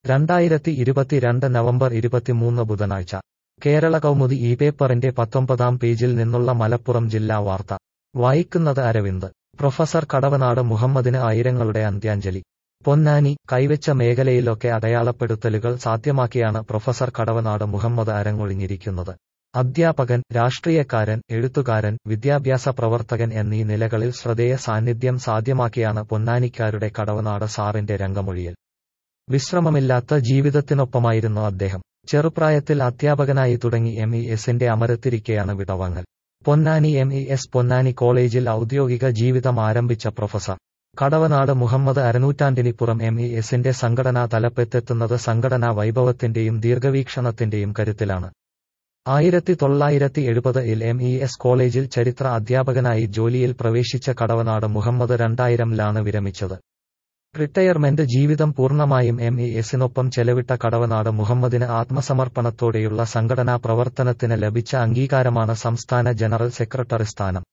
രണ്ടായിരത്തി ഇരുപത്തിരണ്ട് നവംബർ ഇരുപത്തിമൂന്ന് ബുധനാഴ്ച കേരള കൗമുദി ഈ പേപ്പറിന്റെ പത്തൊമ്പതാം പേജിൽ നിന്നുള്ള മലപ്പുറം ജില്ലാ വാർത്ത വായിക്കുന്നത് അരവിന്ദ് പ്രൊഫസർ കടവനാട് മുഹമ്മദിന് ആയിരങ്ങളുടെ അന്ത്യാഞ്ജലി പൊന്നാനി കൈവച്ച മേഖലയിലൊക്കെ അടയാളപ്പെടുത്തലുകൾ സാധ്യമാക്കിയാണ് പ്രൊഫസർ കടവനാട് മുഹമ്മദ് അരങ്ങൊഴിഞ്ഞിരിക്കുന്നത് അധ്യാപകൻ രാഷ്ട്രീയക്കാരൻ എഴുത്തുകാരൻ വിദ്യാഭ്യാസ പ്രവർത്തകൻ എന്നീ നിലകളിൽ ശ്രദ്ധേയ സാന്നിധ്യം സാധ്യമാക്കിയാണ് പൊന്നാനിക്കാരുടെ കടവനാട് സാറിന്റെ രംഗമൊഴിയൽ വിശ്രമമില്ലാത്ത ജീവിതത്തിനൊപ്പമായിരുന്നു അദ്ദേഹം ചെറുപ്രായത്തിൽ അധ്യാപകനായി തുടങ്ങി എം ഇ എസിന്റെ അമരത്തിരിക്കെയാണ് വിടവാങ്ങൽ Ponnani M E S Ponnani കോളേജിൽ ഔദ്യോഗിക ജീവിതം ആരംഭിച്ച പ്രൊഫസർ കടവനാട് മുഹമ്മദ് അരനൂറ്റാണ്ടിനിപ്പുറം എം ഇ എസിന്റെ സംഘടനാ തലപ്പെത്തെത്തുന്നത് സംഘടനാ വൈഭവത്തിന്റെയും ദീർഘവീക്ഷണത്തിന്റെയും കരുത്തിലാണ് ആയിരത്തി തൊള്ളായിരത്തി എഴുപതിൽ എം ഇ എസ് കോളേജിൽ ചരിത്ര അധ്യാപകനായി ജോലിയിൽ പ്രവേശിച്ച കടവനാട് മുഹമ്മദ് രണ്ടായിരംലാണ് വിരമിച്ചത് റിട്ടയർമെന്റ് ജീവിതം പൂർണ്ണമായും എം ഇ എസിനൊപ്പം ചെലവിട്ട കടവനാട് മുഹമ്മദിന് ആത്മസമർപ്പണത്തോടെയുള്ള സംഘടനാ പ്രവർത്തനത്തിന് ലഭിച്ച അംഗീകാരമാണ് സംസ്ഥാന ജനറൽ സെക്രട്ടറി സ്ഥാനം